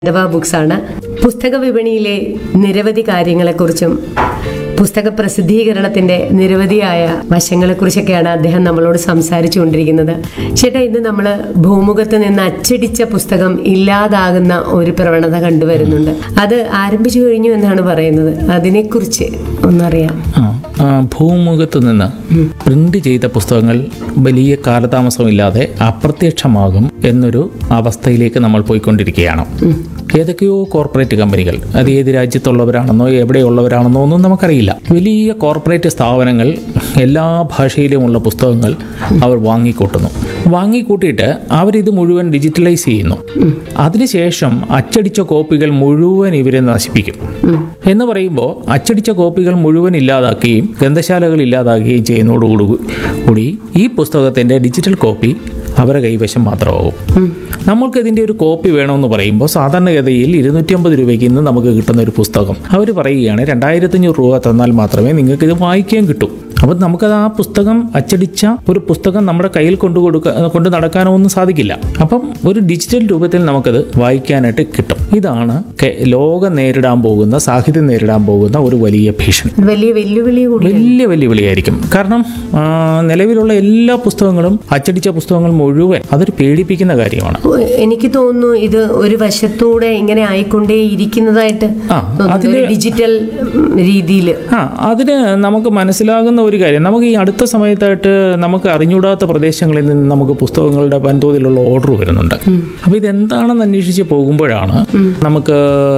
ധവ books ആണ് പുസ്തക വിപണിയിലെ നിരവധി കാര്യങ്ങളെക്കുറിച്ചും പുസ്തക പ്രസിദ്ധീകരണത്തിന്റെ നിരവധിയായ വശങ്ങളെക്കുറിച്ചൊക്കെയാണ് അദ്ദേഹം നമ്മളോട് സംസാരിച്ചുകൊണ്ടിരിക്കുന്നത് ചേട്ടാ ഇന്ന് നമ്മൾ ഭൂമുഖത്ത് നിന്ന് അച്ചടിച്ച പുസ്തകം ഇല്ലാതാകുന്ന ഒരു പ്രവണത കണ്ടുവരുന്നുണ്ട് അത് ആരംഭിച്ചു കഴിഞ്ഞു എന്നാണ് പറയുന്നത് അതിനെക്കുറിച്ച് ഒന്നറിയാം ആ, ആ, ഭൂമുഖത്ത് നിന്ന് പ്രിന്റ് ചെയ്ത പുസ്തകങ്ങൾ വലിയ കാലതാമസമില്ലാതെ അപ്രത്യക്ഷമാകും എന്നൊരു അവസ്ഥയിലേക്ക് നമ്മൾ പോയിക്കൊണ്ടിരിക്കുകയാണ് ഏതൊക്കെയോ കോർപ്പറേറ്റ് കമ്പനികൾ അത് ഏത് രാജ്യത്തുള്ളവരാണെന്നോ എവിടെയുള്ളവരാണെന്നോ ഒന്നും നമുക്കറിയില്ല വലിയ കോർപ്പറേറ്റ് സ്ഥാപനങ്ങൾ എല്ലാ ഭാഷയിലുമുള്ള പുസ്തകങ്ങൾ അവർ വാങ്ങിക്കൂട്ടുന്നു വാങ്ങിക്കൂട്ടിയിട്ട് അവരിത് മുഴുവൻ ഡിജിറ്റലൈസ് ചെയ്യുന്നു അതിനുശേഷം അച്ചടിച്ച കോപ്പികൾ മുഴുവൻ ഇവരെ നശിപ്പിക്കും എന്ന് പറയുമ്പോൾ അച്ചടിച്ച കോപ്പികൾ മുഴുവൻ ഇല്ലാതാക്കുകയും ഗ്രന്ഥശാലകൾ ഇല്ലാതാക്കുകയും ചെയ്യുന്നതോടുകൂടി കൂടി ഈ പുസ്തകത്തിൻ്റെ ഡിജിറ്റൽ കോപ്പി അവരുടെ കൈവശം മാത്രമാകും നമ്മൾക്ക് ഇതിൻ്റെ ഒരു കോപ്പി വേണമെന്ന് പറയുമ്പോൾ സാധാരണഗതിയിൽ ഇരുന്നൂറ്റി അമ്പത് രൂപയ്ക്ക് ഇന്ന് നമുക്ക് കിട്ടുന്ന ഒരു പുസ്തകം അവർ പറയുകയാണ് രണ്ടായിരത്തഞ്ഞൂറ് രൂപ തന്നാൽ മാത്രമേ നിങ്ങൾക്ക് ഇത് വായിക്കാൻ കിട്ടൂ അപ്പം നമുക്കത് ആ പുസ്തകം അച്ചടിച്ച ഒരു പുസ്തകം നമ്മുടെ കയ്യിൽ കൊണ്ടു കൊടുക്ക കൊണ്ട് നടക്കാനോ ഒന്നും സാധിക്കില്ല അപ്പം ഒരു ഡിജിറ്റൽ രൂപത്തിൽ നമുക്കത് വായിക്കാനായിട്ട് കിട്ടും ഇതാണ് കെ- ലോകം നേരിടാൻ പോകുന്ന സാഹിത്യം നേരിടാൻ പോകുന്ന ഒരു വലിയ ഭീഷണി അത് വലിയ വെല്ലുവിളി കൂടി വലിയ വെല്ലുവിളിയായിരിക്കും കാരണം ആ, നിലവിലുള്ള എല്ലാ പുസ്തകങ്ങളും അച്ചടിച്ച പുസ്തകങ്ങൾ മുഴുവൻ അതൊരു പേടിപ്പിക്കുന്ന കാര്യമാണ് എനിക്ക് തോന്നുന്നു ഇത് ഒരു വശത്തൂടെ ഇങ്ങനെ ആയിക്കൊണ്ടേ ഇരിക്കുന്നതായിട്ട് ആ, തോന്നുന്നു ഒരു ഡിജിറ്റൽ രീതിയിൽ ആ അതിന് നമുക്ക് മനസ്സിലാകുന്ന ഒരു കാര്യം നമുക്ക് ഈ അടുത്ത സമയത്തായിട്ട് നമുക്ക് അറിഞ്ഞൂടാത്ത പ്രദേശങ്ങളിൽ നിന്ന് നമുക്ക് പുസ്തകങ്ങളുടെ വൻതോതിലുള്ള ഓർഡർ വരുന്നുണ്ട് അപ്പോൾ ഇതെന്താണെന്ന് അന്വേഷിച്ച് പോകുമ്പോഴാണ് നമുക്ക്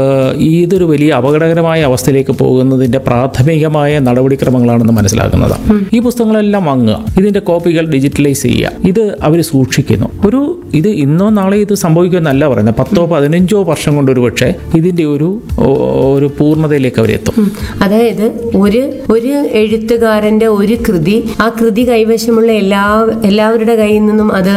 ഈ ഇതൊരു വലിയ അപകടകരമായ അവസ്ഥയിലേക്ക് പോകുന്നതിന്റെ പ്രാഥമികമായ നടപടിക്രമങ്ങളാണെന്ന് മനസ്സിലാക്കുന്നത് ഈ പുസ്തകങ്ങളെല്ലാം വാങ്ങുക ഇതിന്റെ കോപ്പികൾ ഡിജിറ്റലൈസ് ചെയ്യുക ഇത് അവർ സൂക്ഷിക്കുന്നു ഒരു ഇത് ഇന്നോ നാളെ ഇത് സംഭവിക്കുമെന്നല്ല പറയുന്നത് പത്തോ പതിനഞ്ചോ വർഷം കൊണ്ട് ഒരു പക്ഷേ ഇതിന്റെ ഒരു ഓ- ഒരു പൂർണ്ണതയിലേക്ക് അവരെത്തും അതായത് ഒരു ഒരു എഴുത്തുകാരന്റെ ഒരു കൃതി ആ കൃതി കൈവശമുള്ള എല്ലാ എല്ലാവരുടെ കയ്യിൽ നിന്നും അത്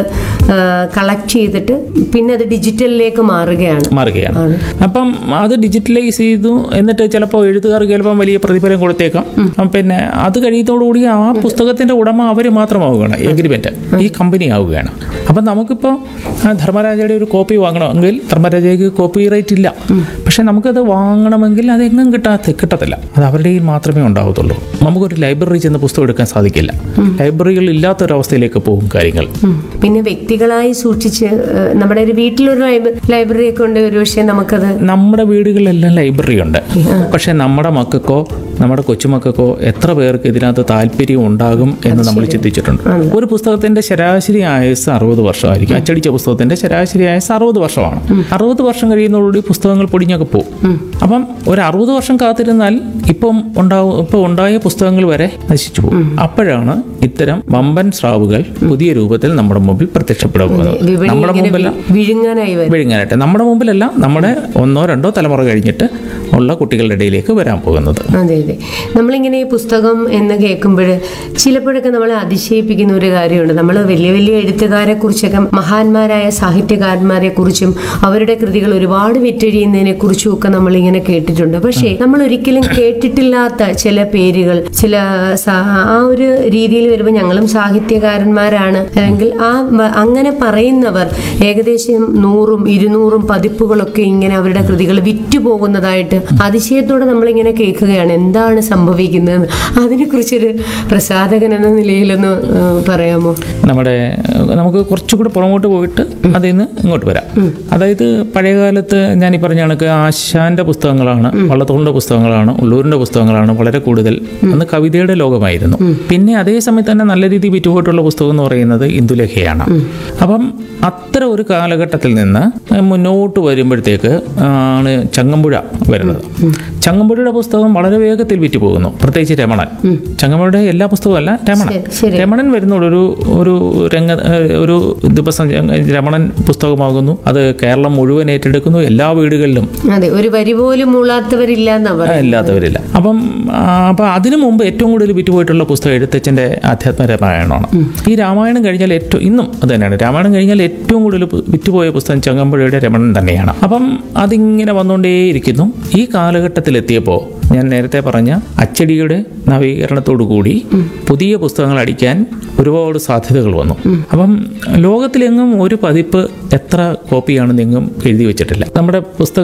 കളക്ട് ചെയ്തിട്ട് പിന്നെ അത് ഡിജിറ്റലിലേക്ക് മാറുകയാണ് മാറുകയാണ് അപ്പം അത് ഡിജിറ്റലൈസ് ചെയ്തു എന്നിട്ട് ചിലപ്പോൾ എഴുത്തുകാർക്ക് ചിലപ്പം വലിയ പ്രതിഫലം കൊടുത്തേക്കാം അപ്പം പിന്നെ അത് കഴിയുന്നതോടുകൂടി ആ പുസ്തകത്തിന്റെ ഉടമ അവർ മാത്രമാവുകയാണ് എഗ്രിമെന്റ് ഈ കമ്പനി ആവുകയാണ് അപ്പം നമുക്കിപ്പോൾ ആ ധർമ്മരാജയുടെ ഒരു കോപ്പി വാങ്ങണമെങ്കിൽ ധർമ്മരാജയ്ക്ക് കോപ്പി റൈറ്റ് ഇല്ല പക്ഷെ നമുക്കത് വാങ്ങണമെങ്കിൽ അതെങ്ങും കിട്ടാത്ത കിട്ടത്തില്ല അത് അവരുടെ കയ്യിൽ മാത്രമേ ഉണ്ടാവത്തുള്ളൂ നമുക്കൊരു ലൈബ്രറി ചെന്ന് പുസ്തകം എടുക്കാൻ സാധിക്കില്ല ലൈബ്രറികൾ ഇല്ലാത്തൊരവസ്ഥയിലേക്ക് പോകും കാര്യങ്ങൾ ഉം. പിന്നെ വ്യക്തികളായി സൂക്ഷിച്ച് ഏഹ്, നമ്മുടെ ഒരു വീട്ടിലൊരു ലൈബ്രറി ഒക്കെ ഉണ്ട് ഒരു പക്ഷേ നമുക്കത് നമ്മുടെ വീടുകളിലെല്ലാം ലൈബ്രറി ഉണ്ട് പക്ഷെ നമ്മുടെ മക്കൾക്കോ നമ്മുടെ കൊച്ചുമക്കൾക്കോ എത്ര പേർക്ക് ഇതിനകത്ത് താല്പര്യം ഉണ്ടാകും എന്ന് നമ്മൾ ചിന്തിച്ചിട്ടുണ്ട് ഒരു പുസ്തകത്തിന്റെ ശരാശരി ആയുസ് അറുപത് വർഷമായിരിക്കും അച്ചടിച്ച പുസ്തകത്തിന്റെ ശരാശരി ആയുസ് അറുപത് വർഷമാണ് അറുപത് വർഷം കഴിയുന്നതോടുകൂടി പുസ്തകങ്ങൾ പൊടിഞ്ഞൊക്കെ പോകും അപ്പം ഒരു അറുപത് വർഷം കാത്തിരുന്നാൽ ഇപ്പം ഉണ്ടാവും ഇപ്പം ഉണ്ടായ പുസ്തകങ്ങൾ വരെ നശിച്ചു പോകും അപ്പോഴാണ് ഇത്തരം വമ്പൻ സ്രാവുകൾ പുതിയ രൂപത്തിൽ നമ്മുടെ മുമ്പിൽ പ്രത്യക്ഷപ്പെടുന്നത് വിപണി നമ്മുടെ ഇങ്ങനെ മുമ്പിൽ വി- വിഴുങ്ങാനായി വരും വിഴുങ്ങാനായിട്ട് നമ്മുടെ മുമ്പിലല്ല നമ്മുടെ ഒന്നോ രണ്ടോ തലമുറ കഴിഞ്ഞിട്ട് ഉള്ള കുട്ടികളുടെ ഇടയിലേക്ക് വരാൻ പോകുന്നത് അതെ അതെ നമ്മളിങ്ങനെ ഈ പുസ്തകം എന്ന് കേൾക്കുമ്പോൾ ചിലപ്പോഴൊക്കെ നമ്മളെ അതിശയിപ്പിക്കുന്ന ഒരു കാര്യമുണ്ട് നമ്മൾ വലിയ വലിയ എഴുത്തുകാരെ കുറിച്ചൊക്കെ മഹാന്മാരായ സാഹിത്യകാരന്മാരെ കുറിച്ചും അവരുടെ കൃതികൾ ഒരുപാട് വിറ്റഴിയുന്നതിനെ കുറിച്ചും ഒക്കെ നമ്മളിങ്ങനെ കേട്ടിട്ടുണ്ട് പക്ഷേ നമ്മൾ ഒരിക്കലും കേട്ടിട്ടില്ലാത്ത ചില പേരുകൾ ചില സ- ആ ഒരു രീതിയിൽ വരുമ്പോൾ ഞങ്ങളും സാഹിത്യകാരന്മാരാണ് അല്ലെങ്കിൽ ആ വ- അങ്ങനെ പറയുന്നവർ ഏകദേശം നൂറും ഇരുന്നൂറും പതിപ്പുകളൊക്കെ ഇങ്ങനെ അവരുടെ കൃതികൾ വിറ്റുപോകുന്നതായിട്ട് അതിശയത്തോടെ നമ്മളിങ്ങനെ കേൾക്കുകയാണ് എന്താണ് സംഭവിക്കുന്നത് അതിനെക്കുറിച്ചൊരു പ്രസാധകൻ എന്ന നിലയിലൊന്ന് ഏഹ്, പറയാമോ നമ്മുടെ ഏഹ്, നമുക്ക് കുറച്ചുകൂടെ പുറമോട്ട് പോയിട്ട് അതിൽ നിന്ന് ഇങ്ങോട്ട് വരാം അതായത് പഴയകാലത്ത് ഞാൻ ഈ പറഞ്ഞ കണക്ക് ആശാന്റെ പുസ്തകങ്ങളാണ് വള്ളത്തോളിന്റെ പുസ്തകങ്ങളാണ് ഉള്ളൂരിന്റെ പുസ്തകങ്ങളാണ് വളരെ കൂടുതൽ അന്ന് കവിതയുടെ ലോകമായിരുന്നു പിന്നെ അതേ സമയത്ത് തന്നെ നല്ല രീതിയിൽ വിറ്റുപോയിട്ടുള്ള പുസ്തകം എന്ന് പറയുന്നത് ഇന്ദുലേഖയാണ് അപ്പം അത്തരം ഒരു കാലഘട്ടത്തിൽ നിന്ന് മുന്നോട്ട് വരുമ്പോഴത്തേക്ക് ആണ് ചങ്ങമ്പുഴ വരുന്നത് ചങ്ങമ്പുഴയുടെ പുസ്തകം വളരെ വേഗത്തിൽ വിറ്റ് പോകുന്നു പ്രത്യേകിച്ച് രമണൻ ചങ്ങമ്പുഴയുടെ എല്ലാ പുസ്തകവും അല്ല രമണൻ ശരി, ശരി രമണൻ വരുന്നുള്ളൂ ഒരു ഒരു രംഗ ഏഹ് ഒരു ദിവസം രമണൻ പുസ്തകമാകുന്നു അത് കേരളം മുഴുവൻ ഏറ്റെടുക്കുന്നു എല്ലാ വീടുകളിലും അതെ ഒരു വരി പോലും മൂളാത്തവരില്ല എന്നാ ആ, പറയുന്നത് ഇല്ലാത്തവരില്ല അപ്പം ആ, അപ്പം അതിനു മുമ്പ് ഏറ്റവും കൂടുതൽ വിറ്റുപോയിട്ടുള്ള പുസ്തകം എഴുത്തച്ഛൻ്റെ ആധ്യാത്മ രാമായണമാണ് ഈ രാമായണം കഴിഞ്ഞാൽ ഏറ്റവും ഇന്നും അത് തന്നെയാണ് രാമായണം കഴിഞ്ഞാൽ ഏറ്റവും കൂടുതൽ പു- വിറ്റുപോയ പുസ്തകം ചങ്ങമ്പുഴയുടെ രമണൻ തന്നെയാണ് അപ്പം അതിങ്ങനെ വന്നുകൊണ്ടേയിരിക്കുന്നു ഈ കാലഘട്ടത്തിലെത്തിയപ്പോൾ ഞാൻ നേരത്തെ പറഞ്ഞ അച്ചടിയുടെ നവീകരണത്തോടു കൂടി പുതിയ പുസ്തകങ്ങൾ അടിക്കാൻ ഒരുപാട് സാധ്യതകൾ വന്നു അപ്പം ലോകത്തിലെങ്ങും ഒരു പതിപ്പ് എത്ര കോപ്പിയാണെന്നെങ്ങും എഴുതി വെച്ചിട്ടില്ല നമ്മുടെ പുസ്തക